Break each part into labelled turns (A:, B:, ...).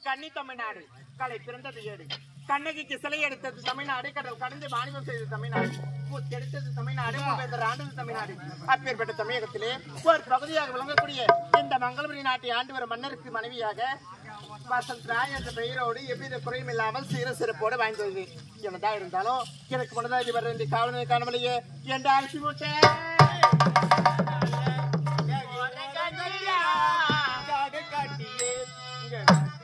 A: கன்னி தமிழ்நாடு கலை பிறந்தது ஏடு கண்ணகிக்கு சிலை எடுத்தது தமிழ்நாடு கடல் கடந்து வாணிபம் செய்தது தமிழ்நாடு எடுத்தது தமிழ்நாடு மூவேந்தர் ஆண்டது தமிழ்நாடு அப்பேற்பட்ட தமிழகத்திலே ஒரு பகுதியாக விளங்கக்கூடிய இந்த மங்களபுரி நாட்டை ஆண்டு வரும் மன்னருக்கு மனைவியாக வசந்த் ராய் என்ற பெயரோடு எவ்வித குறையும் இல்லாமல் சீர சிறப்போடு வாழ்ந்து வருகிறேன் என்னதான் இருந்தாலும் எனக்கு முன்னதாக வர வேண்டிய காவலனை காணவில்லையே என்ற அரிசி மூட்டை காட்டியே இங்க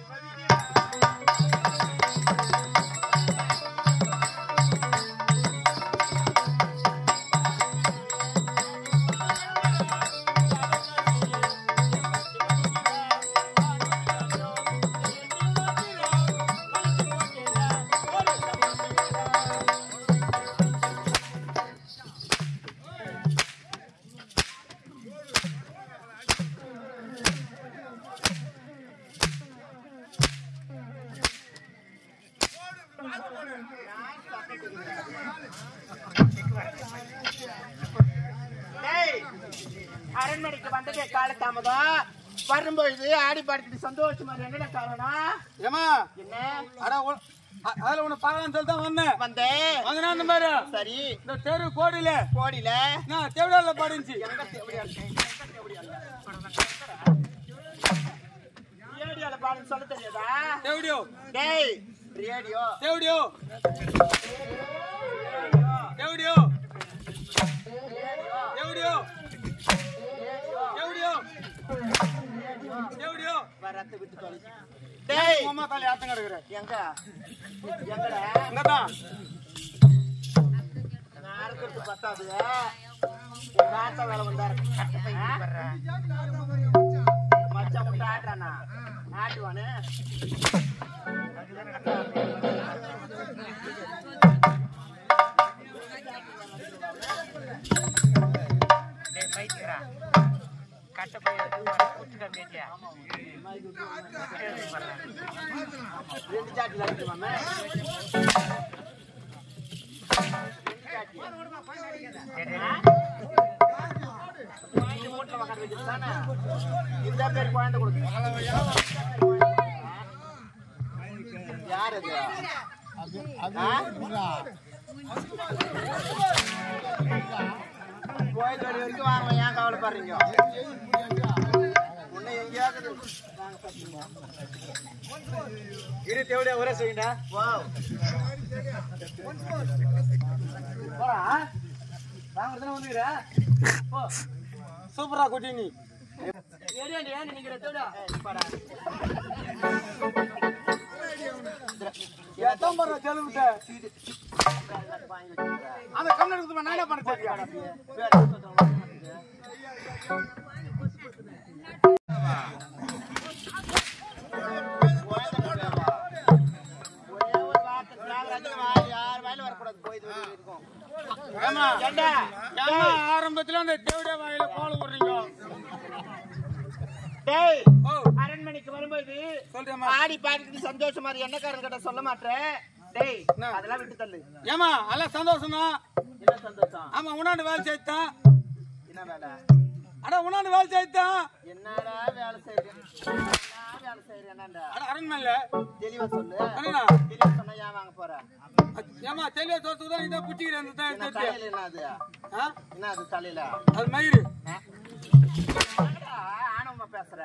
A: டேய், அரண்மனைக்கு வந்ததே காலதாமதம் வரும்பொழுது ஆடி பாடிக்கிட்டு சந்தோஷமா இரு. என்னடா காரணம்
B: ஏமா
A: என்ன
B: அட உ- அ- அதுல உன்னை பார்க்கலாம்னு சொல்லி தான் வந்தேன்
A: வந்தேன்
B: வந்தனா இந்த மாதிரி
A: சரி
B: இந்த தெரு கோடியில
A: கோடியில
B: நான் தேவடால பாடிச்சு
A: எங்க தேவடியா இருக்கு? எங்க தேவடியா இருக்கு? ரேடியோல பாடுன்னு சொல்ல தெரியாதா
B: தேவடியோ
A: டேய் ரேடியோ
B: தேவடியோ தேவடியோ தேவடியோ தேவடியோ தேவடியோ
A: வரத்த விட்டு தொலைச்சு டேய்
B: உங்க அம்மா தாலி ஆத்தங்க இருக்கிற
A: எங்க எங்கடா
B: இங்கதான்
A: நான் அறுக்கிறது பத்தாது காட்ட வேலை வந்தாரு மச்சான் முட்டை ஆட்டுறானா ஆட்டுவானு ரெண்டு சாட்டில் அடிக்குமாமே குழந்தை மூட்டில் உக்கார வைக்கிறது தானே? இந்த பேர் குழந்தை கொடுக்கு. யார் அது? ஆ? கோயில் வழி வரைக்கும் வாங்க ஏன் கவலைப்படுறீங்க உன்னை எங்கேயாவது வாங்க சாப்பிடுங்க.
B: இரு தேவடியா ஒரே செய்யுண்டா
A: Wow.
B: போறா வாங்க தானே வந்துக்கிற போ சூப்பரா குட்டி நீ
A: ஏடியாண்டி, ஏன் நினைக்கிற தேவடா? ஏய், போடா.
B: எத்தம் போற தெலுவிட்ட
A: வாங்கி வச்சுக்கிறேன்.
B: அந்த கண்ணு எடுத்து நான் என்ன பண்ண தெரியா
A: வேற எதுவும் சொல்றவங்க மாட்டேங்குது. ஒரே ஒரு வார்த்தை தியாகராஜன் வாய் யார் வாயில வரக்கூடாது போய் இது வெளிய இருக்கும்.
B: ஏமா
A: ஏண்டா?
B: ஏமா ஆரம்பத்துல அந்த தேவடியா வாயில கோல விடுறீங்க
A: டேய்,
B: ஓ
A: அரண்மனைக்கு வரும்போது
B: சொல்றேம்மா
A: ஆடி பாடிட்டு சந்தோஷமா இரு. என்னக்காரன் கிட்ட சொல்ல மாட்டேன் டேய்
B: என்ன?
A: அதெல்லாம் விட்டு தள்ளு
B: ஏமா எல்லாம் சந்தோஷம் தான்
A: என்ன சந்தோஷம்
B: ஆமா உன்னாண்டு வேலை செய்தான்
A: என்ன வேலை
B: அட உன்னாண்டு வேலை செய்தான்
A: என்னடா வேலை செய்றேன் என்ன வேலை செய்றேன் என்னடா
B: அட அரண்மனையில
A: தெளிவா சொல்லு
B: அண்ணா
A: தெளிவா சொன்னா ஏன் வாங்க போற
B: ஏமா தெளிவா தோத்துக்கு தான் இதை குச்சிக்கிறேன் இந்த தான்
A: என்ன
B: எடுத்து
A: தலையில என்ன அது
B: ஆ?
A: என்ன அது தலையில
B: அது மயிறு
A: ஆ? என்னடா ஆணவமா பேசுற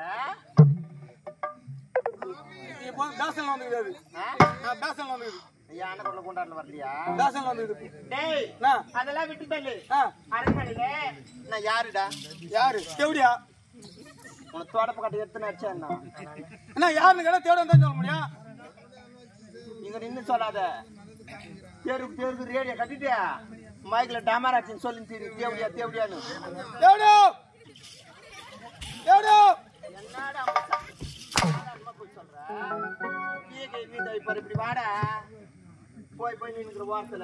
B: நீ போ பேசல் வந்துக்குது
A: ஆ?
B: அது பேசல் வந்துக்குது
A: ஐயா அண்ணக்குள்ள கொண்டாடல வரலையா
B: பேசல் வந்துக்குது
A: டேய்
B: என்ன
A: அதெல்லாம் விட்டு தள்ளு
B: ஆ
A: அரண்மனையில நான் யாருடா
B: யாரு தேவடியா
A: உனக்கு தோடப்ப கட்டி எடுத்துன்னு அடிச்சா என்ன
B: என்ன யாருன்னு கேட்டா தேவடியா தான் சொல்ல முடியும்
A: இங்க நின்னு சொல்லாத தெருக்கு தெருக்கு ரேடியோ கட்டிட்டியா மைக்ல டமாராச்சின்னு சொல்லி தெரியும் தேவடியா தேவடியான்னு
B: தேவடியா தேவடியா
A: என்னடா சாதாரணமா போய் சொல்ற நீ கை நீ தவி பாரு இப்படி வாடா போய் போய் நின்னுக்கிற வாரத்துல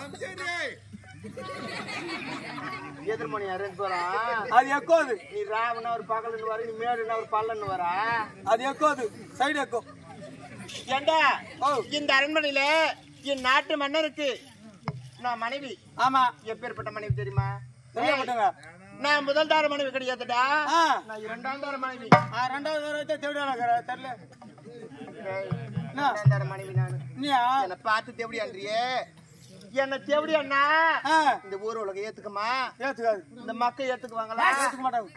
A: எதிர்மணி ரெண்டு பேரும்
B: அது எக்கோ அது
A: நீ ராவுன்னா ஒரு பகலுன்னு வர நீ மேடுன்னா ஒரு பல்லன்னு வரா
B: அது எக்கோ அது சைடு எக்கோ
A: ஏண்டா
B: ஓ.
A: இந்த அரண்மனையில என் நாட்டு மன்னருக்கு நான் மனைவி
B: ஆமா
A: எப்பேற்பட்ட மனைவி தெரியுமா
B: தெரிய மாட்டாங்க
A: நான் முதல் தார மனைவி கிடையாதுடா
B: ஆ
A: நான் இரண்டாம் தார மனைவி
B: ஆ, ரெண்டாவது தடவை தான் தேவடியா தெரியல
A: டேய்,
B: என்ன?
A: ரெண்டாயிரம் மனைவி நானு
B: நீயா
A: என்னை பார்த்து தேவடி அன்றியே என்ன தேவடி அண்ணா
B: ஆ,
A: இந்த ஊர் உலகம் ஏத்துக்குமா
B: ஏத்துக்காது
A: இந்த மக்கள் ஏத்துக்குவாங்களா
B: ஏத்துக்க மாட்டாங்க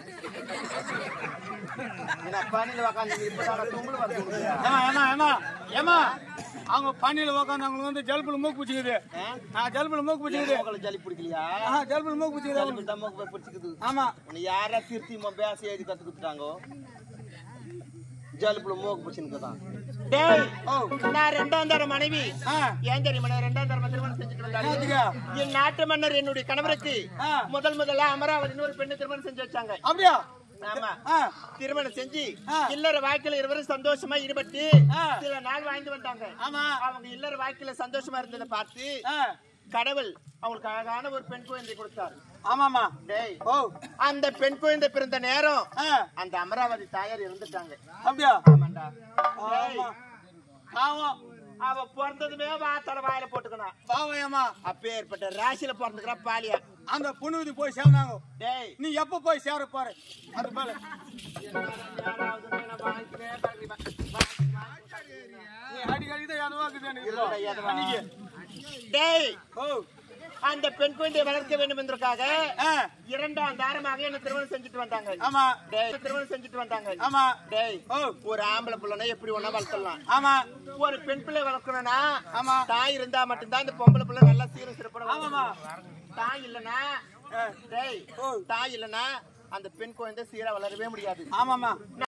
A: என்ன பணியில உக்காந்து இப்பதான் கும்பல் வந்து
B: ஏமா ஏமா ஏமா ஏமா அவங்க பணியில உட்காந்து அவங்களுக்கு வந்து ஜல்புல மூக்கு பிடிச்சிக்குது நான் ஜல்புல மூக்கு பிடிச்சிக்குது
A: உங்களுக்கு ஜலி பிடிக்கலையா
B: ஆஹா ஜல்புல மூக்கு பிடிச்சிக்குது
A: ஜலி பிடிச்சா மூக்கு பிடிச்சிக்குது
B: ஆமா
A: உன்னை யாரா திருத்தி மோ பேச எழுதி கத்து கொடுத்துட்டாங்கோ ஜலுப்புல மூக்கு பிடிச்சிருக்குதான் டேய்
B: ஓ
A: நான் ரெண்டாம் தர மனைவி
B: ஆ
A: ஏன் தெரியுமா நான் ரெண்டாம் தர திருமணம் செஞ்சுட்டு
B: என்னத்துக்கு?
A: வந்தாங்க என் நாட்டு மன்னர் என்னுடைய கணவருக்கு
B: ஆ.
A: முதல் முதல்ல அமராவதி இன்னொரு பெண்ணை திருமணம் செஞ்சு வச்சாங்க
B: அப்படியா
A: ஆமா
B: ஆ
A: திருமணம் செஞ்சு
B: ஆ.
A: இல்லற வாழ்க்கையில இருவரும் சந்தோஷமா ஈடுபட்டு
B: ஆ.
A: சில நாள் வாழ்ந்து வந்தாங்க
B: ஆமா
A: அவங்க இல்லற வாழ்க்கையில சந்தோஷமா இருந்ததை பார்த்து
B: ஆ
A: கடவுள் அவங்களுக்கு அழகான ஒரு பெண் குழந்தை கொடுத்தார்
B: ஆமாமா
A: டேய்
B: ஓ
A: அந்த பெண் குழந்தை பிறந்த நேரம்
B: ஆ
A: அந்த அமராவதி தாயார் இறந்துட்டாங்க
B: அப்படியா
A: ஆமாண்டா டேய்,
B: ஆமா பாவம்
A: அவ பிறந்ததுமே வாத்தோட வாயில போட்டுக்கணும்
B: பாவம் ஏமா
A: அப்பேற்பட்ட ராசியில பிறந்துக்கிறா பாலியா
B: அந்த பொண்ணுக்கு போய் சேர்ந்தாங்க
A: டேய்
B: நீ எப்ப போய் சேர பாரு அது மேல நீ அடிக்கடி தான் எதுவா இருக்குது எனக்கு
A: இல்லடா, எதுவா?
B: அன்னைக்கு.
A: டேய்
B: ஓ
A: அந்த பெண் குழந்தையை வளர்க்க வேண்டும் என்பதற்காக
B: ஆ
A: இரண்டாம் தாரமாக என்ன திருமணம் செஞ்சுட்டு வந்தாங்க
B: ஆமா
A: டேய் திருமணம் செஞ்சுட்டு வந்தாங்க
B: ஆமா
A: டேய்
B: ஓ
A: ஒரு ஆம்பளை பிள்ளைனா எப்படி ஒண்ணா வளர்த்தலாம்
B: ஆமா
A: ஒரு பெண் பிள்ளை வளர்க்கணும்னா
B: ஆமா.
A: தாய் இருந்தா மட்டும்தான் இந்த பொம்பளை பிள்ளை நல்லா சீர சிறப்பட
B: ஆமாமா.
A: தாய் இல்லனா
B: ஆ.
A: டேய்
B: ஓ.
A: தாய் இல்லனா அந்த பெண் குழந்தை சீரா வளரவே முடியாது
B: ஆமாமா